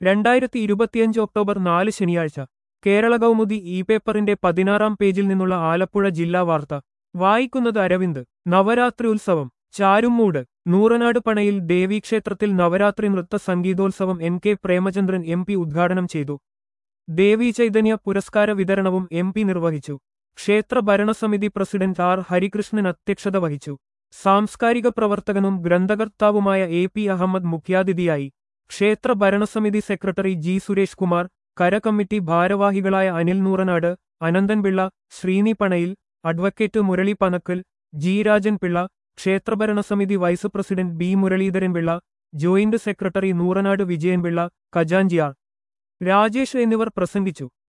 രണ്ടായിരത്തി ഇരുപത്തിയഞ്ച് ഒക്ടോബർ നാല് ശനിയാഴ്ച കേരള കൗമുദി ഇ പേപ്പറിന്റെ പതിനാറാം പേജിൽ നിന്നുള്ള ആലപ്പുഴ ജില്ലാ വാർത്ത വായിക്കുന്നത് അരവിന്ദ് നവരാത്രി ഉത്സവം ചാരുമൂട് നൂറനാട് പണയിൽ ദേവീക്ഷേത്രത്തിൽ നവരാത്രി നൃത്ത സംഗീതോത്സവം N K Premachandran M P ഉദ്ഘാടനം ചെയ്തു ദേവീ ചൈതന്യ പുരസ്കാര വിതരണവും എം പി നിർവഹിച്ചു ക്ഷേത്ര ഭരണസമിതി പ്രസിഡന്റ് ആർ ഹരികൃഷ്ണൻ അധ്യക്ഷത വഹിച്ചു സാംസ്കാരിക പ്രവർത്തകനും ഗ്രന്ഥകർത്താവുമായ എ പി അഹമ്മദ് മുഖ്യാതിഥിയായി ക്ഷേത്ര ഭരണസമിതി സെക്രട്ടറി ജി സുരേഷ് കുമാർ കര കമ്മിറ്റി ഭാരവാഹികളായ അനിൽ നൂറനാട് അനന്തൻപിള്ള ശ്രീനി പണയിൽ അഡ്വക്കേറ്റ് മുരളി പനക്കൽ ജി രാജൻ പിള്ള ക്ഷേത്രഭരണസമിതി vice president B Muraleedharan Pillai joint secretary Nooranad Vijayanpillai ഖജാഞ്ചിയാർ രാജേഷ് എന്നിവർ പ്രസംഗിച്ചു